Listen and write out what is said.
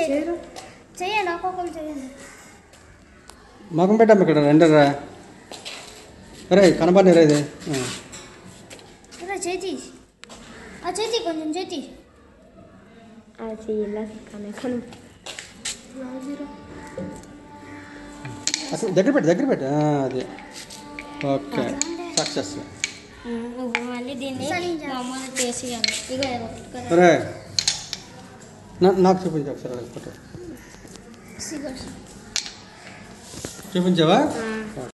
చేయరు చెయ్యండి ఒక్కొక్కరు చేయండి మొఖం పెట్టమ్మ ఇక్కడ రెండరా అరే కనపడి రా ఇది ఆ. ఇలా చేతి ఆ చేతి కొంచెం చేతి అది ఇలా కానీ కానీ అసలు దగ్గర పెట్టు దగ్గర పెట్టు ఆ, అది ఓకే సక్సెస్ నువ్వు మళ్ళీ దీన్ని సరిగ్గా. మామూలు చేసేయాలి ఇక ఒక్క అరే నా- నాకు చూపించు ఒకసారి అలా ఫోటో సిగరెట్ చూపించావా ఆ.